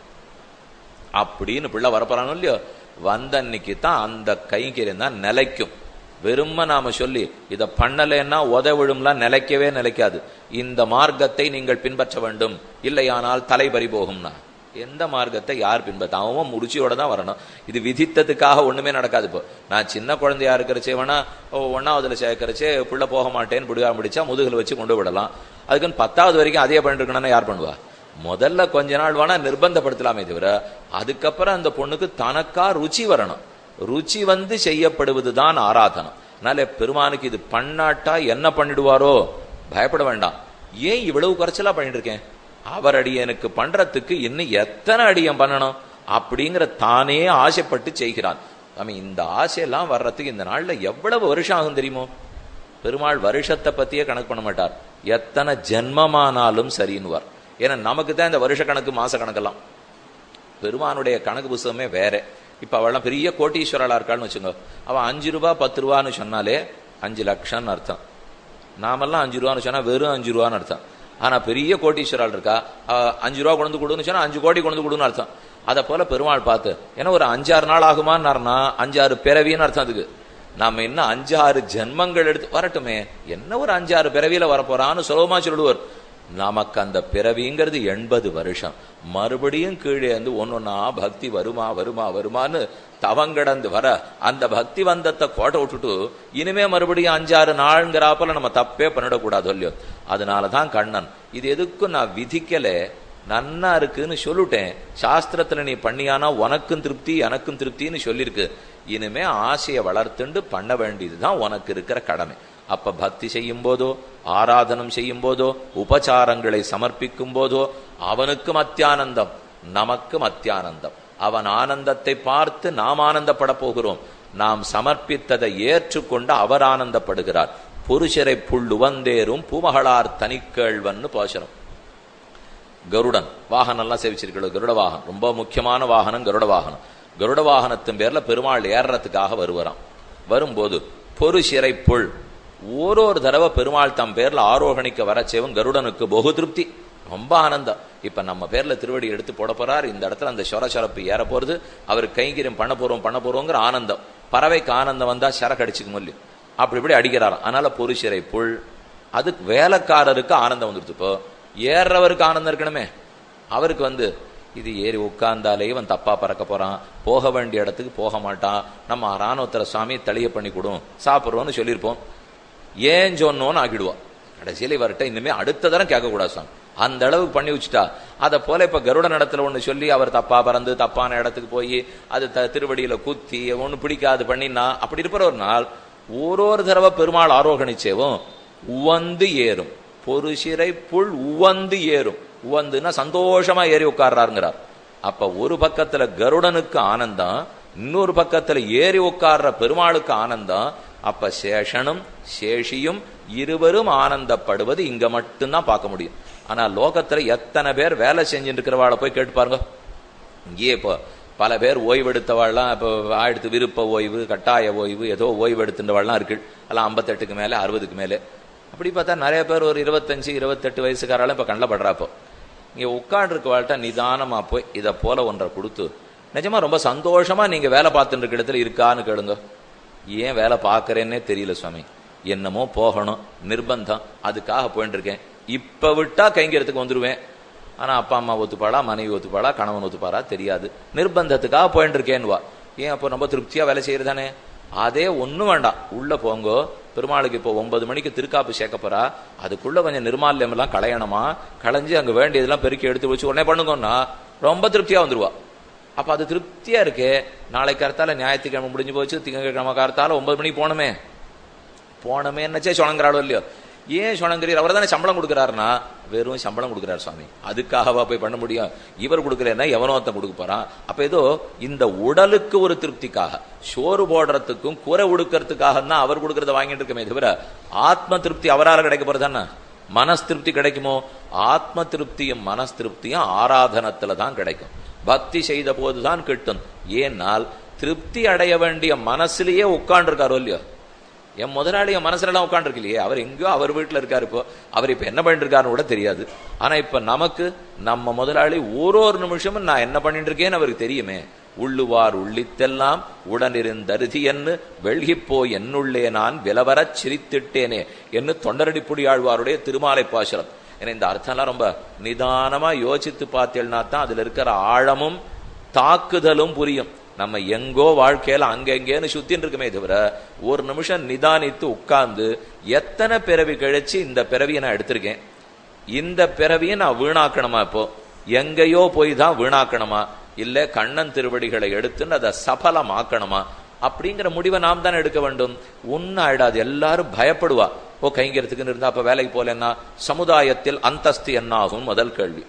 அப்படின்னு பிள்ளை வரப்போறானோ இல்லையோ வந்த அன்னைக்கு தான் அந்த கைங்கரியம் தான் நிலைக்கும் வெறும நாம சொல்லி இத பண்ணலைன்னா உத விழும்லாம் நிலைக்கவே நிலைக்காது இந்த மார்க்கத்தை நீங்கள் பின்பற்ற வேண்டும் இல்லையானால் தலைபறி போகும்னா எந்த மார்க்கத்தை யார் பின்பற்ற அவன் முடிச்சியோட தான் வரணும் இது விதித்ததுக்காக ஒண்ணுமே நடக்காது இப்போ நான் சின்ன குழந்தையா இருக்கிறச்சே வேணா ஒன்னாவதுல சேர்க்கறச்சே புள்ள போக மாட்டேன்னு பிடிவா முடிச்சா முதுகுல வச்சு கொண்டு விடலாம் அதுக்குன்னு பத்தாவது வரைக்கும் அதே பண்ணிட்டு இருக்கணும்னா யார் பண்ணுவா முதல்ல கொஞ்ச நாள் வேணா நிர்பந்தப்படுத்தலாமே தவிர அதுக்கப்புறம் அந்த பொண்ணுக்கு தனக்கா ருச்சி வரணும் ருச்சி வந்து செய்யப்படுவதுதான் ஆராதனம் அதனால பெருமானுக்கு இது பண்ணாட்டா என்ன பண்ணிடுவாரோ பயப்பட வேண்டாம் ஏன் இவ்வளவு குறைச்சலா பண்ணிட்டு இருக்கேன் அவர் அடியனுக்கு பண்றதுக்கு இன்னும் எத்தனை அடியம் பண்ணணும் அப்படிங்கிற தானே ஆசைப்பட்டு செய்கிறான் நம்ம இந்த ஆசையெல்லாம் வர்றதுக்கு இந்த நாள்ல எவ்வளவு வருஷம் ஆகும் தெரியுமோ பெருமாள் வருஷத்தை பத்தியே கணக்கு பண்ண மாட்டார் எத்தனை ஜென்மமானாலும் சரின்னுவார் ஏன்னா நமக்கு தான் இந்த வருஷ கணக்கு மாச கணக்கெல்லாம் பெருமானுடைய கணக்கு புஸ்தகமே வேற இப்ப அவள்லாம் பெரிய கோட்டீஸ்வரலா இருக்காள்னு வச்சுங்க அவன் அஞ்சு ரூபா பத்து ரூபான்னு சொன்னாலே அஞ்சு லட்சம்னு அர்த்தம் நாமெல்லாம் அஞ்சு ரூபான்னு சொன்னா வெறும் அஞ்சு ரூபான்னு அர்த்தம் ஆனா பெரிய கோட்டீஸ்வரால் இருக்கா அஹ், அஞ்சு ரூபா கொண்டு கொடுன்னு சொன்னா அஞ்சு கோடி கொண்டு கொடுன்னு அர்த்தம் அதை போல பெருமாள் பார்த்து ஏன்னா ஒரு அஞ்சாறு நாள் ஆகுமான்னாருனா அஞ்சாறு பிறவின்னு அர்த்தம் அதுக்கு நாம இன்னும் அஞ்சாறு ஜென்மங்கள் எடுத்து வரட்டுமே என்ன ஒரு அஞ்சாறு பிறவியில வரப்போறான்னு சுலபமா சொல்லுவார் நமக்கு அந்த பிறவிங்கிறது எண்பது வருஷம் மறுபடியும் கீழே வந்து ஒன்னொன்னா பக்தி வருமா வருமா வருமான்னு தவங்கடந்து வர அந்த பக்தி வந்தத்தை கோட்டை விட்டுட்டு இனிமே மறுபடியும் அஞ்சாறு நாளுங்கிறாப்பல நம்ம தப்பே பண்ணிடக்கூடாது இல்லையோ அதனாலதான் கண்ணன் இது எதுக்கும் நான் விதிக்கல நன்னா இருக்குன்னு சொல்லிட்டேன் சாஸ்திரத்துல நீ பண்ணியானா உனக்கும் திருப்தி எனக்கும் திருப்தின்னு சொல்லியிருக்கு இனிமே ஆசையை வளர்த்துண்டு பண்ண வேண்டியதுதான் உனக்கு இருக்கிற கடமை அப்ப பக்தி செய்யும் போதோ ஆராதனம் செய்யும் போதோ உபச்சாரங்களை சமர்ப்பிக்கும் போதோ அவனுக்கும் அத்தியானந்தம் நமக்கும் அத்தியானந்தம் அவன் ஆனந்தத்தை பார்த்து நாம் ஆனந்தப்பட போகிறோம் நாம் சமர்ப்பித்ததை ஏற்றுக்கொண்டு அவர் ஆனந்தப்படுகிறார் புருஷரை புள்ளுவந்தேரும் பூமகளார் தனிக்கேழ்வன்னு போசனம் கருடன் வாகனம் எல்லாம் சேவிச்சிருக்கணும் கருட வாகனம் ரொம்ப முக்கியமான வாகனம் கருட வாகனம் கருட வாகனத்தின் பேர்ல பெருமாள் ஏறுறதுக்காக வருவராம் வரும்போது பொறு சிறை புல் ஒரு ஒரு தடவை பெருமாள் தம் பேர்ல ஆரோகணிக்க வரச்சேவன் கருடனுக்கு பகு திருப்தி ரொம்ப ஆனந்தம் இப்ப நம்ம பேர்ல திருவடி எடுத்து போட போறார் இந்த இடத்துல அந்த சொர சொரப்பு ஏற போறது அவர் கைங்கரியம் பண்ண போறோம் பண்ண போறோங்கிற ஆனந்தம் பறவைக்கு ஆனந்தம் வந்தா சரக்கு அடிச்சுக்க முடியும் அப்படி இப்படி அடிக்கிறாராம் அதனால பொருசிறை புல் அதுக்கு வேலைக்காரருக்கு ஆனந்தம் வந்துருது இப்போ ஏறுறவருக்கு ஆனந்தம் இருக்கணுமே அவருக்கு வந்து இது ஏறி உட்கார்ந்தாலே இவன் தப்பா பறக்க போறான் போக வேண்டிய இடத்துக்கு போக மாட்டான் நம்ம ராணுவத்தர சுவாமி தளிய பண்ணி கொடும் சாப்பிட்றோம்னு சொல்லியிருப்போம் ஏன் சொன்னோன்னு ஆக்கிடுவோம் கடைசியில் இவர்கிட்ட இனிமே அடுத்த தரம் கேட்கக்கூடாது சுவாமி அந்த அளவுக்கு பண்ணி வச்சுட்டா அதை போல இப்ப கருட நடத்துல ஒண்ணு சொல்லி அவர் தப்பா பறந்து தப்பான இடத்துக்கு போய் அது த- திருவடியில குத்தி ஒண்ணு பிடிக்காது பண்ணினா அப்படி இருப்பற ஒரு நாள் ஒரு ஒரு தடவை பெருமாள் ஆரோகணிச்சேவும் உவந்து ஏறும் பொருசிறை புல் உவந்து ஏறும் உவந்துன்னா சந்தோஷமா ஏறி உட்கார்றாருங்கிறார் அப்ப ஒரு பக்கத்துல கருடனுக்கு ஆனந்தம் இன்னொரு பக்கத்துல ஏறி உட்கார்ற பெருமாளுக்கு ஆனந்தம் அப்ப சேஷனும் சேஷியும் இருவரும் ஆனந்தப்படுவது இங்க மட்டும்தான் பார்க்க முடியும் ஆனா லோகத்துல எத்தனை பேர் வேலை செஞ்சுட்டு இருக்கிறவாளை போய் கேட்டு பாருங்க இங்கேயே இப்போ பல பேர் ஓய்வெடுத்தவாள்லாம் இப்போ ஆயிடுத்து விருப்ப ஓய்வு கட்டாய ஓய்வு ஏதோ ஓய்வு எடுத்துட்டவாள்லாம் இருக்கு எல்லாம் ஐம்பத்தெட்டுக்கு மேலே அறுபதுக்கு மேலே அப்படி பார்த்தா நிறைய பேர் ஒரு இருபத்தஞ்சு இருபத்தெட்டு வயசுக்காராலும் இப்போ கண்ணில் படுறாப்போ இங்கே உட்காண்டிருக்கவாள்கிட்ட நிதானமா போய் இதை போல ஒன்றை கொடுத்து நிஜமா ரொம்ப சந்தோஷமா நீங்க வேலை பார்த்துட்டு இருக்க இடத்துல இருக்கான்னு கேளுங்க ஏன் வேலை பார்க்கறேன்னே தெரியல சுவாமி என்னமோ போகணும் நிர்பந்தம் அதுக்காக போயிட்டு இருக்கேன் இப்ப விட்டா கைங்கிறதுக்கு வந்துருவேன் ஆனா அப்பா அம்மா ஒத்துப்பாளா மனைவி ஒத்துப்பாளா கணவன் ஒத்துப்பாரா தெரியாது நிர்பந்தத்துக்காக போயிட்டு இருக்கேன்னுவா ஏன் அப்போ ரொம்ப திருப்தியா வேலை செய்யறதானே அதே ஒண்ணும் வேண்டாம் உள்ள போங்கோ பெருமாளுக்கு இப்போ ஒன்பது மணிக்கு திருக்காப்பு சேர்க்க போறா அதுக்குள்ள கொஞ்சம் நிர்மால்யம் எல்லாம் களையணுமா களைஞ்சு அங்க வேண்டியதெல்லாம் பெருக்கி எடுத்து வச்சு உடனே பண்ணுங்கன்னா ரொம்ப திருப்தியா வந்துருவா அப்ப அது திருப்தியா இருக்கு நாளைக்கு கருத்தால ஞாயிற்றுக்கிழமை முடிஞ்சு போச்சு திங்கக்கிழமை கருத்தால ஒன்பது மணிக்கு போனோமே போனமே என்னச்சே சுணங்குறாளோ இல்லையோ ஏன் சுணங்குறீர் அவர் தானே சம்பளம் கொடுக்குறாருன்னா வெறும் சம்பளம் கொடுக்குறாரு சுவாமி அதுக்காகவா போய் பண்ண முடியும் இவர் கொடுக்கலன்னா எவனோ ஒருத்தன் கொடுக்க போறான் அப்ப ஏதோ இந்த உடலுக்கு ஒரு திருப்திக்காக சோறு போடுறதுக்கும் கூரை உடுக்கிறதுக்காக தான் அவர் கொடுக்கறத வாங்கிட்டு இருக்கமே தவிர ஆத்ம திருப்தி அவரால் கிடைக்க போறதானே மனஸ் திருப்தி கிடைக்குமோ ஆத்ம திருப்தியும் மனஸ் திருப்தியும் ஆராதனத்துல தான் கிடைக்கும் பக்தி செய்த போதுதான் கிட்டும் ஏனால் திருப்தி அடைய வேண்டிய மனசுலயே உட்கார்ந்துருக்காரோ இல்லையோ என் முதலாளி என் மனசுல எல்லாம் உட்காந்துருக்கு இல்லையே அவர் எங்கேயோ அவர் வீட்டுல இருக்காரு இப்போ அவர் இப்ப என்ன பண்ணிட்டு இருக்காருன்னு கூட தெரியாது ஆனா இப்ப நமக்கு நம்ம முதலாளி ஒரு ஒரு நிமிஷமும் நான் என்ன பண்ணிட்டு இருக்கேன்னு அவருக்கு தெரியுமே உள்ளுவார் உள்ளித்தெல்லாம் உடனிருந்தருதி என்று வெள்கிப்போ என்னுள்ளே நான் விலவரச் சிரித்திட்டேனே என்று தொண்டரடிப்புடி ஆழ்வாருடைய திருமாலை பாசுரம் ஏன்னா இந்த அர்த்தம்லாம் ரொம்ப நிதானமா யோசித்து பார்த்தேன்னா தான் அதுல இருக்கிற ஆழமும் தாக்குதலும் புரியும் நம்ம எங்கோ வாழ்க்கையில அங்கெங்கேன்னு சுத்தின்னு இருக்குமே தவிர ஒரு நிமிஷம் நிதானித்து உட்கார்ந்து எத்தனை பிறவி கழிச்சு இந்த பிறவியை நான் எடுத்திருக்கேன் இந்த பிறவியை நான் வீணாக்கணுமா இப்போ எங்கேயோ போய் தான் வீணாக்கணுமா இல்ல கண்ணன் திருவடிகளை எடுத்துன்னு அதை சபலமாக்கணுமா அப்படிங்கிற முடிவை நாம் தான் எடுக்க வேண்டும் ஒன்னும் ஆயிடாது எல்லாரும் பயப்படுவா ஓ கைங்கிறதுக்குன்னு இருந்தா அப்ப வேலைக்கு போலன்னா சமுதாயத்தில் அந்தஸ்து என்ன ஆகும் முதல் கேள்வி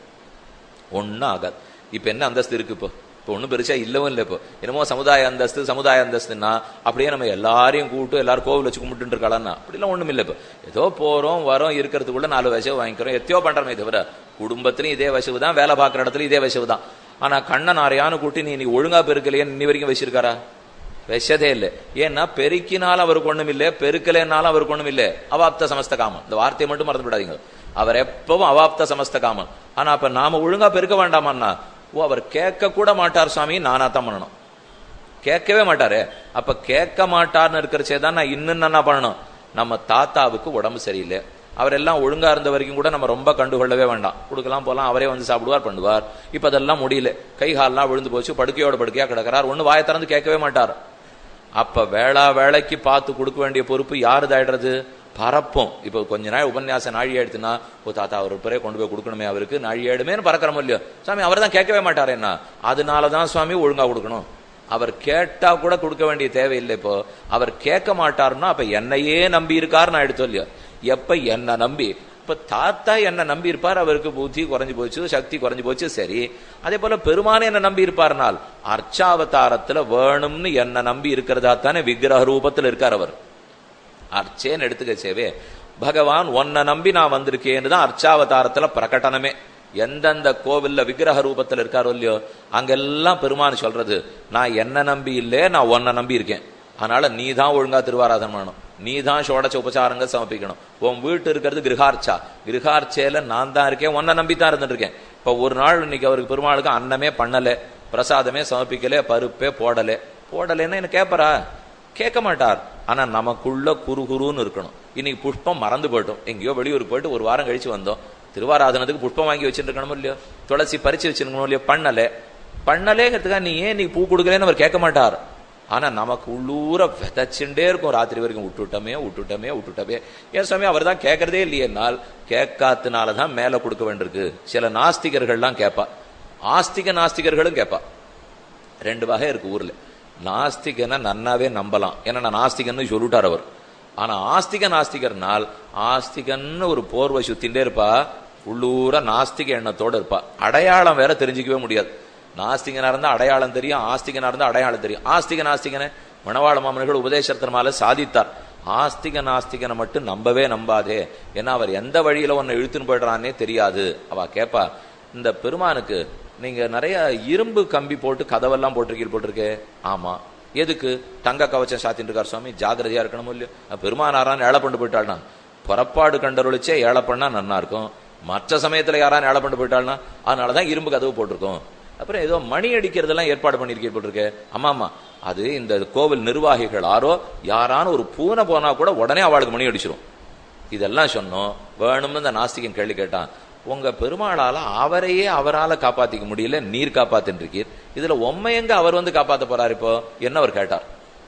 ஒன்னும் ஆகாது இப்ப என்ன அந்தஸ்து இருக்கு இப்போ இப்போ ஒன்றும் பெருசா இல்லவும் இல்லை இப்போ என்னமோ சமுதாய அந்தஸ்து சமுதாய அந்தஸ்துன்னா அப்படியே நம்ம எல்லாரையும் கூப்பிட்டு எல்லாரும் கோவில் வச்சு கும்பிட்டு இருக்காளன்னா அப்படிலாம் ஒண்ணும் இல்லை இப்போ ஏதோ போறோம் வரோம் இருக்கிறதுக்குள்ள நாலு வசவு வாங்கிக்கிறோம் எத்தையோ பண்றோமே தவிர குடும்பத்திலையும் இதே வசவு தான் வேலை பார்க்குற இடத்துல இதே வசவு தான் ஆனா கண்ணன் ஆரையானு கூட்டி நீ நீ ஒழுங்கா பெருக்கலையே இன்னி வரைக்கும் வச்சிருக்காரா விஷதே இல்லை ஏன்னா பெருக்கினாலும் அவருக்கு ஒண்ணும் இல்லை பெருக்கலைன்னாலும் அவருக்கு ஒண்ணும் இல்லை அவாப்த சமஸ்த காமன் இந்த வார்த்தையை மட்டும் மறந்து விடாதீங்க அவர் எப்பவும் அவாப்த சமஸ்த காமன் ஆனா அப்ப நாம ஒழுங்கா பெருக்க வேண்டாமான்னா ஓ அவர் கேட்க கூட மாட்டார் சுவாமி நானா தான் பண்ணணும் கேட்கவே மாட்டாரு அப்ப கேட்க மாட்டார்னு இருக்கிறச்சே தான் நான் இன்னும் என்ன பண்ணணும் நம்ம தாத்தாவுக்கு உடம்பு சரியில்லை அவர் எல்லாம் ஒழுங்கா இருந்த வரைக்கும் கூட நம்ம ரொம்ப கண்டுகொள்ளவே வேண்டாம் கொடுக்கலாம் போலாம் அவரே வந்து சாப்பிடுவார் பண்ணுவார் இப்ப அதெல்லாம் முடியல கை கால்லாம் விழுந்து போச்சு படுக்கையோட படுக்கையா கிடக்கிறார் ஒண்ணு வாயை திறந்து கேட்கவே மாட்டார் அப்ப வேளா வேலைக்கு பார்த்து கொடுக்க வேண்டிய பொறுப்பு யாருதாயிடுறது பரப்போம் இப்போ கொஞ்ச நாள் உபன்யாசம் நாழி ஆயிடுச்சுன்னா ஓ தாத்தா அவர் பிறே கொண்டு போய் கொடுக்கணுமே அவருக்கு நாழி ஆயிடுமேனு பறக்கிறோம் இல்லையோ சுவாமி அவர் தான் கேட்கவே மாட்டார் என்ன அதனாலதான் சுவாமி ஒழுங்கா கொடுக்கணும் அவர் கேட்டா கூட கொடுக்க வேண்டிய தேவையில்லை இப்போ அவர் கேட்க மாட்டாருன்னா அப்ப என்னையே நம்பி இருக்காருன்னு எடுத்தோம் இல்லையோ எப்ப என்ன நம்பி இப்ப தாத்தா என்ன நம்பி இருப்பார் அவருக்கு புத்தி குறைஞ்சு போச்சு சக்தி குறைஞ்சு போச்சு சரி அதே போல பெருமானே என்ன நம்பி இருப்பார்னால் அர்ச்சாவதாரத்துல வேணும்னு என்ன நம்பி இருக்கிறதா தானே விக்கிரக ரூபத்துல இருக்கார் அவர் அர்ச்சேன்னு எடுத்துக்க சேவே பகவான் உன்னை நம்பி நான் வந்திருக்கேன்னு தான் அர்ச்சாவதாரத்துல பிரகடனமே எந்தெந்த கோவில்ல விக்கிரக ரூபத்துல இருக்காரோ இல்லையோ அங்கெல்லாம் பெருமான் சொல்றது நான் என்ன நம்பி இல்லே நான் உன்னை நம்பி இருக்கேன் அதனால நீ தான் ஒழுங்கா திருவாராதனம் பண்ணணும் நீ தான் சோடச்ச உபச்சாரங்கள் சமர்ப்பிக்கணும் உன் வீட்டு இருக்கிறது கிரகார்ச்சா கிரகார்ச்சையில நான் தான் இருக்கேன் உன்னை நம்பி தான் இருந்துட்டு இருக்கேன் இப்ப ஒரு நாள் இன்னைக்கு அவருக்கு பெருமாளுக்கு அன்னமே பண்ணல பிரசாதமே சமர்ப்பிக்கல பருப்பே போடல போடலைன்னா என்ன கேட்பறா கேட்க மாட்டார் ஆனா நமக்குள்ள குறுகுருன்னு இருக்கணும் இன்னைக்கு புஷ்பம் மறந்து போயிட்டோம் எங்கேயோ வெளியூருக்கு போயிட்டு ஒரு வாரம் கழிச்சு வந்தோம் திருவாராதனத்துக்கு புஷ்பம் வாங்கி வச்சிருக்கணும் இல்லையோ துளசி பறிச்சு வச்சிருக்கணும் இல்லையோ பண்ணல பண்ணலேங்கிறதுக்காக நீ ஏன் நீ பூ கொடுக்கலன்னு அவர் கேட்க மாட்டார் ஆனா நமக்கு உள்ளூர விதைச்சுட்டே இருக்கும் ராத்திரி வரைக்கும் விட்டுட்டமே விட்டுட்டமே விட்டுட்டமே ஏன் சுவாமி அவர் தான் கேட்கறதே இல்லையென்னால் கேட்காதனால தான் மேல கொடுக்க வேண்டியிருக்கு சில நாஸ்திகர்கள்லாம் கேட்பா ஆஸ்திக நாஸ்திகர்களும் கேட்பா ரெண்டு வகை இருக்கு ஊர்ல நாஸ்திகனை நன்னாவே நம்பலாம் ஏன்னா நான் நாஸ்திகன்னு சொல்லிட்டார் அவர் ஆனா ஆஸ்திக நாஸ்திகர்னால் ஆஸ்திகன்னு ஒரு போர்வை சுத்தின்டே இருப்பா உள்ளூர நாஸ்திக எண்ணத்தோட இருப்பா அடையாளம் வேற தெரிஞ்சுக்கவே முடியாது நாஸ்திகனா இருந்தா அடையாளம் தெரியும் ஆஸ்திகனா இருந்தா அடையாளம் தெரியும் ஆஸ்திக நாஸ்திகனை மணவாள மாமன்கள் உபதேசத்தினால சாதித்தார் ஆஸ்திக நாஸ்திகனை மட்டும் நம்பவே நம்பாதே ஏன்னா அவர் எந்த வழியில உன்னை இழுத்துன்னு போயிடுறான்னே தெரியாது அவ கேப்பா இந்த பெருமானுக்கு நீங்க நிறைய இரும்பு கம்பி போட்டு கதவெல்லாம் போட்டிருக்கீங்க போட்டிருக்கே ஆமா எதுக்கு தங்க கவச்சம் சாத்தின்னு இருக்கார் சுவாமி ஜாகிரதையா இருக்கணும் இல்லையோ பெருமானாரான் ஏழை பண்ணு போயிட்டாள்னா புறப்பாடு கண்டருளிச்சே ஏழை பண்ணா நன்னா இருக்கும் மற்ற சமயத்துல யாரான் ஏழை பண்ணு போயிட்டாள்னா அதனாலதான் இரும்பு கதவு போட்டிருக்கோம் அப்புறம் ஏதோ மணி அடிக்கிறதெல்லாம் ஏற்பாடு பண்ணிருக்கீங்க போட்டிருக்கு ஆமா ஆமா அது இந்த கோவில் நிர்வாகிகள் யாரோ யாரான ஒரு பூனை போனா கூட உடனே அவளுக்கு மணி அடிச்சிரும் இதெல்லாம் சொன்னோம் வேணும்னு இந்த நாஸ்திகன் கேள்வி கேட்டான் உங்க பெருமாளால அவரையே அவரால காப்பாத்திக்க முடியல நீர் காப்பாத்தின்னு இருக்கீர் இதுல உண்மை எங்க அவர் வந்து காப்பாத்த போறாரு இப்போ என்ன அவர் கேட்டார்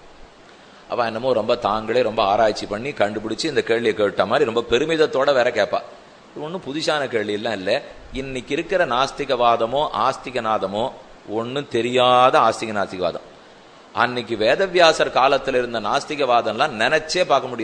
அவ என்னமோ ரொம்ப தாங்களே ரொம்ப ஆராய்ச்சி பண்ணி கண்டுபிடிச்சு இந்த கேள்வியை கேட்ட மாதிரி ரொம்ப பெருமிதத்தோட வேற கேட்பா இது ஒன்றும் புதுசான கேள்வி எல்லாம் இல்லை இன்னைக்கு இருக்கிற நாஸ்திகவாதமோ ஆஸ்திகநாதமோ ஒன்றும் தெரியாத ஆஸ்திக நாஸ்திகவாதம் அன்னைக்கு வேதவியாசர் காலத்துல இருந்த நாஸ்திகவாதம்லாம் நினைச்சே பார்க்க முடியாது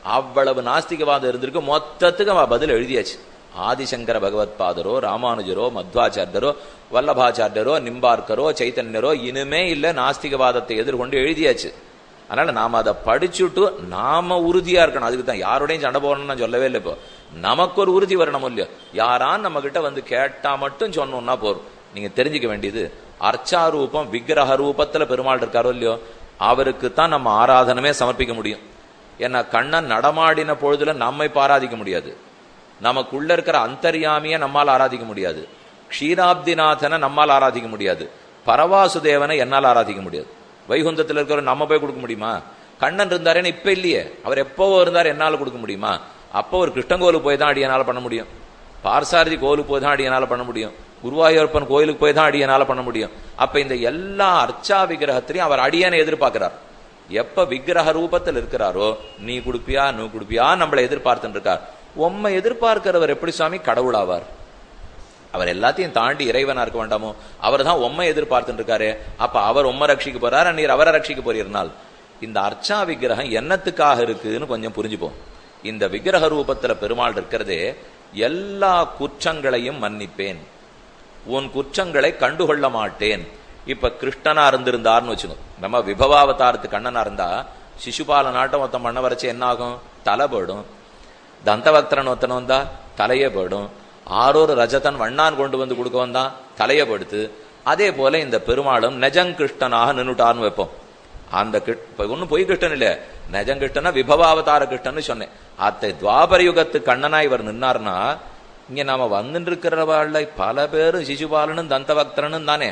அவ்வளவு நாஸ்திகவாதம் இருந்திருக்கு மொத்தத்துக்கு அவ பதில் எழுதியாச்சு ஆதிசங்கர பகவத் பாதரோ ராமானுஜரோ மத்வாச்சாரியரோ வல்லபாச்சாரியரோ நிம்பார்க்கரோ சைத்தன்யரோ இனிமே இல்ல நாஸ்திகவாதத்தை எதிர்கொண்டு எழுதியாச்சு அதனால நாம அதை படிச்சுட்டு நாம உறுதியா இருக்கணும் அதுக்கு தான் யாரோடையும் சண்டை போடணும்னு நான் சொல்லவே இல்லை இப்போ நமக்கு ஒரு உறுதி வரணும் இல்லையோ யாரான் நம்ம கிட்ட வந்து கேட்டா மட்டும் சொன்னோம்னா போறோம் நீங்க தெரிஞ்சுக்க வேண்டியது அர்ச்சாரூபம் விக்கிரக ரூபத்துல பெருமாள் இருக்காரோ இல்லையோ அவருக்கு தான் நம்ம ஆராதனமே சமர்ப்பிக்க முடியும் ஏன்னா கண்ணன் நடமாடின பொழுதுல நம்மை பாராதிக்க முடியாது நமக்குள்ள இருக்கிற அந்தர்யாமிய நம்மால் ஆராதிக்க முடியாது க்ஷீராப்திநாதனை நம்மால் ஆராதிக்க முடியாது பரவாசுதேவனை என்னால் ஆராதிக்க முடியாது வைகுந்தத்தில் இருக்கிற நம்ம போய் கொடுக்க முடியுமா கண்ணன் இருந்தாரேன்னு இப்ப இல்லையே அவர் எப்பவோ இருந்தார் என்னால கொடுக்க முடியுமா அப்போ ஒரு கிருஷ்ணங்கோலுக்கு போய் தான் அடியனால பண்ண முடியும் பார்சாரதி கோவிலுக்கு போய் தான் அடியனால பண்ண முடியும் குருவாயூரப்பன் கோயிலுக்கு போய் தான் அடியனால பண்ண முடியும் அப்ப இந்த எல்லா அர்ச்சா விக்கிரகத்திலையும் அவர் அடியனை எதிர்பார்க்கிறார் எப்ப விக்கிரக ரூபத்தில் இருக்கிறாரோ நீ கொடுப்பியா நீ கொடுப்பியா நம்மளை எதிர்பார்த்துட்டு இருக்கார் உம்மை எதிர்பார்க்கிறவர் எப்படி சுவாமி கடவுளாவார் அவர் எல்லாத்தையும் தாண்டி இறைவனா இருக்க வேண்டாமோ அவர் தான் உண்மை எதிர்பார்த்துட்டு இருக்காரு அப்ப அவர் உம்மை ரட்சிக்க போறாரு நீர் அவரை ரட்சிக்க போறீர்னால் இந்த அர்ச்சா விக்கிரகம் என்னத்துக்காக இருக்குன்னு கொஞ்சம் புரிஞ்சுப்போம் இந்த விக்கிரக ரூபத்துல பெருமாள் இருக்கிறதே எல்லா குற்றங்களையும் மன்னிப்பேன் உன் குற்றங்களை கண்டுகொள்ள மாட்டேன் இப்ப கிருஷ்ணனா இருந்திருந்தார்னு வச்சுக்கோ நம்ம விபவாவதாரத்து கண்ணனா இருந்தா சிசுபால நாட்டம் ஒருத்தன் பண்ண வரைச்சு என்ன ஆகும் தலை போயிடும் தந்தவக்திரன் ஒருத்தன் வந்தா தலையே போயிடும் ஆரோரு ரஜதன் வண்ணான் கொண்டு வந்து கொடுக்க வந்தான் தலையை படுத்து அதே போல இந்த பெருமாளும் நெஜங்கிருஷ்ணனாக நின்னுட்டார்னு வைப்போம் அந்த இப்ப ஒன்னும் பொய் கிருஷ்ணன் இல்ல நெஜங்கிருஷ்ணனா விபவாவதார கிருஷ்ணன் சொன்னேன் அத்தை துவாபர யுகத்து கண்ணனா இவர் நின்னார்னா இங்க நாம வந்துட்டு இருக்கிறவாள்ல பல பேரும் சிசுபாலனும் தந்தபக்தரனும் தானே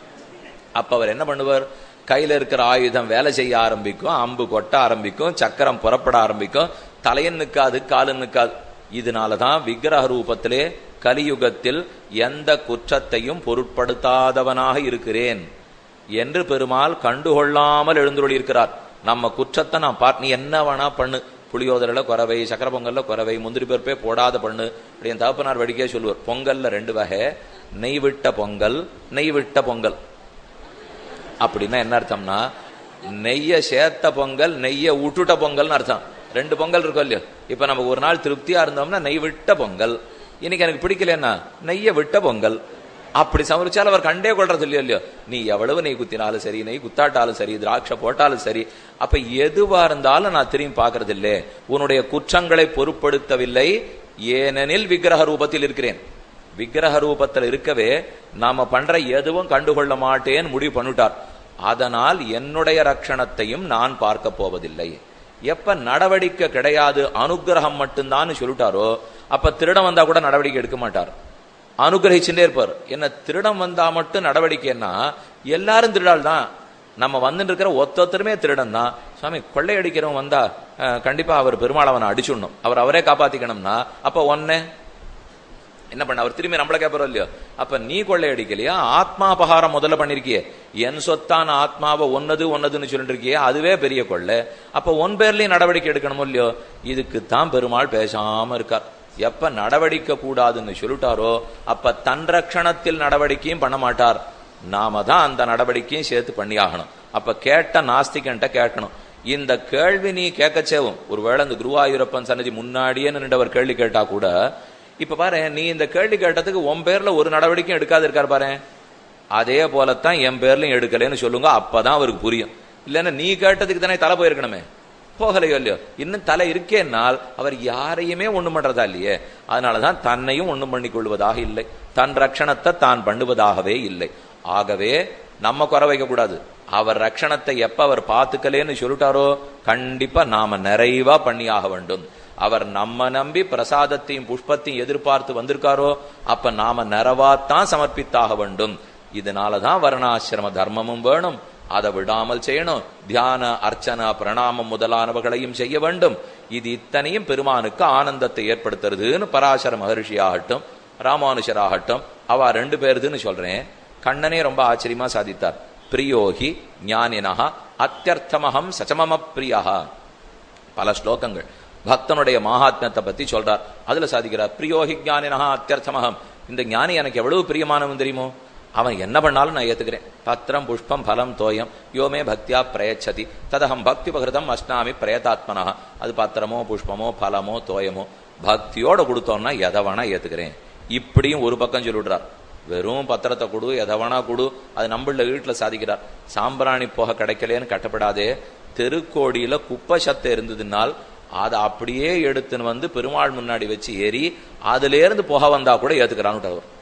அப்ப அவர் என்ன பண்ணுவார் கையில இருக்கிற ஆயுதம் வேலை செய்ய ஆரம்பிக்கும் அம்பு கொட்ட ஆரம்பிக்கும் சக்கரம் புறப்பட ஆரம்பிக்கும் தலையன் நிற்காது காலன் நிற்காது இதனாலதான் விக்கிரக ரூபத்திலே கலியுகத்தில் எந்த குற்றத்தையும் பொருட்படுத்தாதவனாக இருக்கிறேன் என்று பெருமாள் கண்டுகொள்ளாமல் எழுந்துள்ளி இருக்கிறார் நம்ம குற்றத்தை நான் பார் நீ என்ன வேணா பண்ணு புளியோதரில் குறவை சக்கர பொங்கல்ல குறவை முந்திரி பருப்பே போடாத பண்ணு அப்படி என் தகப்பனார் வடிக்கே சொல்லுவார் பொங்கல்ல ரெண்டு வகை நெய் விட்ட பொங்கல் நெய் விட்ட பொங்கல் அப்படின்னா என்ன அர்த்தம்னா நெய்ய சேர்த்த பொங்கல் நெய்ய விட்டுட்ட பொங்கல்னு அர்த்தம் ரெண்டு பொங்கல் இருக்கும் இல்லையோ இப்ப நமக்கு ஒரு நாள் திருப்தியா இருந்தோம்னா நெய் விட்ட பொங்கல் இன்னைக்கு எனக்கு பிடிக்கலன்னா நெய்ய விட்ட பொங்கல் அப்படி சமரிச்சாலும் அவர் கண்டே கொள்றது இல்லையோ இல்லையோ நீ எவ்வளவு நெய் குத்தினாலும் சரி நெய் குத்தாட்டாலும் சரி திராட்சை போட்டாலும் சரி அப்ப எதுவா இருந்தாலும் நான் திரும்பி பாக்குறது இல்லை உன்னுடைய குற்றங்களை பொருட்படுத்தவில்லை ஏனெனில் விக்கிரக ரூபத்தில் இருக்கிறேன் விக்கிரக ரூபத்தில் இருக்கவே நாம பண்ற எதுவும் கண்டுகொள்ள மாட்டேன்னு முடிவு பண்ணிட்டார் அதனால் என்னுடைய ரட்சணத்தையும் நான் பார்க்க போவதில்லை எப்ப நடவடிக்கை கிடையாது அனுகிரகம் மட்டும்தான் சொல்லிட்டாரோ அப்ப திருடம் வந்தா கூட நடவடிக்கை எடுக்க மாட்டார் அனுகிரகிச்சுட்டே இருப்பார் என்ன திருடம் வந்தா மட்டும் நடவடிக்கைன்னா எல்லாரும் திருடாள் தான் நம்ம வந்துட்டு இருக்கிற ஒத்தொத்தருமே திருடன் தான் சுவாமி கொள்ளையடிக்கிறவன் வந்தா கண்டிப்பா அவர் பெருமாள் அவனை அடிச்சுடணும் அவர் அவரே காப்பாத்திக்கணும்னா அப்ப ஒன்னே என்ன பண்ண அவர் திரும்பி நம்மள கேட்பறோம் இல்லையோ அப்ப நீ கொள்ளையடிக்கலையா ஆத்மாபகாரம் முதல்ல பண்ணிருக்கியே என் சொத்தான ஆத்மாவை ஒன்னது ஒன்னதுன்னு சொல்லிட்டு இருக்கியே அதுவே பெரிய கொள்ளை அப்ப ஒன் பேர்லயும் நடவடிக்கை எடுக்கணுமோ இல்லையோ இதுக்கு தான் பெருமாள் பேசாம இருக்கார் எப்ப நடவடிக்கை கூடாதுன்னு சொல்லிட்டாரோ அப்ப தன் ரட்சணத்தில் நடவடிக்கையும் பண்ண மாட்டார் நாம தான் அந்த நடவடிக்கையும் சேர்த்து பண்ணியாகணும் அப்ப கேட்ட நாஸ்திகன்ட்ட கேட்கணும் இந்த கேள்வி நீ கேட்கச்சேவும் ஒருவேளை இந்த குருவாயூரப்பன் சன்னதி முன்னாடியே நின்றவர் கேள்வி கேட்டா கூட இப்ப பாரு நீ இந்த கேள்வி கேட்டதுக்கு உன் பேர்ல ஒரு நடவடிக்கையும் எடுக்காது இருக்காரு பாரு அதே போலத்தான் என் பேர்லயும் எடுக்கலன்னு சொல்லுங்க அப்பதான் அவருக்கு புரியும் இல்லைன்னா நீ கேட்டதுக்கு தானே தலை போயிருக்கணுமே போகலையோ இல்லையோ இன்னும் தலை இருக்கேனால் அவர் யாரையுமே ஒண்ணும் பண்றதா இல்லையே அதனாலதான் தன்னையும் ஒண்ணும் பண்ணி கொள்வதாக இல்லை தன் ரட்சணத்தை தான் பண்ணுவதாகவே இல்லை ஆகவே நம்ம குறை வைக்க கூடாது அவர் ரட்சணத்தை எப்ப அவர் பார்த்துக்கலேன்னு சொல்லிட்டாரோ கண்டிப்பா நாம நிறைவா பண்ணியாக வேண்டும் அவர் நம்ம நம்பி பிரசாதத்தையும் புஷ்பத்தையும் எதிர்பார்த்து வந்திருக்காரோ அப்ப நாம நிறைவாத்தான் சமர்ப்பித்தாக வேண்டும் இதனாலதான் வர்ணாசிரம தர்மமும் வேணும் அதை விடாமல் செய்யணும் தியான அர்ச்சனா பிரணாமம் முதலானவர்களையும் செய்ய வேண்டும் இது இத்தனையும் பெருமானுக்கு ஆனந்தத்தை ஏற்படுத்துறதுன்னு பராசர மகர்ஷி ஆகட்டும் ராமானுஷராகட்டும் அவ ரெண்டு பேருதுன்னு சொல்றேன் கண்ணனே ரொம்ப ஆச்சரியமா சாதித்தார் பிரியோகி ஞானினஹா அத்தியர்த்தமகம் சச்சமம பிரியா பல ஸ்லோகங்கள் பக்தனுடைய மகாத்மியத்தை பத்தி சொல்றார் அதுல சாதிக்கிறார் பிரியோகி ஞானினஹா அத்தியர்த்தமகம் இந்த ஞானி எனக்கு எவ்வளவு பிரியமானவன் தெரியுமோ அவன் என்ன பண்ணாலும் நான் ஏத்துக்கிறேன் பத்திரம் புஷ்பம் பலம் தோயம் யோமே பக்தியா பிரயச்சதி ததகம் பக்தி பகிருதம் அஸ்னாமி பிரயதாத்மனா அது பத்திரமோ புஷ்பமோ பலமோ தோயமோ பக்தியோட கொடுத்தோம்னா எதை வேணா ஏத்துக்கிறேன் இப்படியும் ஒரு பக்கம் சொல்லிவிடுறார் வெறும் பத்திரத்தை கொடு எதை வேணா கொடு அது நம்மள வீட்டுல சாதிக்கிறார் சாம்பிராணி போக கிடைக்கலையேன்னு கட்டப்படாதே தெருக்கோடியில குப்பை சத்தை இருந்ததுனால் அதை அப்படியே எடுத்துன்னு வந்து பெருமாள் முன்னாடி வச்சு ஏறி அதுல இருந்து புகை வந்தா கூட ஏத்துக்கிறான்னு அவர்